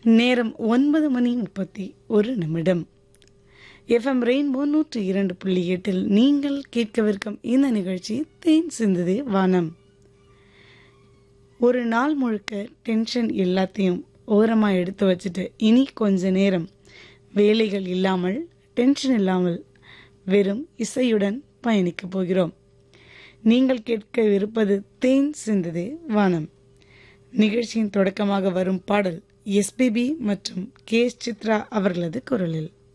நேரம் ஒன்பது மணி முப்பத்தி ஒரு நிமிடம் எஃப்எம் ரெயின்போ நூற்று இரண்டு புள்ளி எட்டில் நீங்கள் கேட்கவிருக்கும் இந்த நிகழ்ச்சி தேன் சிந்ததே வானம் ஒரு நாள் முழுக்க டென்ஷன் எல்லாத்தையும் ஓரமா எடுத்து வச்சுட்டு இனி கொஞ்ச நேரம் வேலைகள் இல்லாமல் டென்ஷன் இல்லாமல் வெறும் இசையுடன் பயணிக்கப் போகிறோம் நீங்கள் கேட்கவிருப்பது தேன் சிந்ததே வானம் நிகழ்ச்சியின் தொடக்கமாக வரும் பாடல் எஸ்பிபி மற்றும் கே எஸ் சித்ரா அவர்களது குரலில்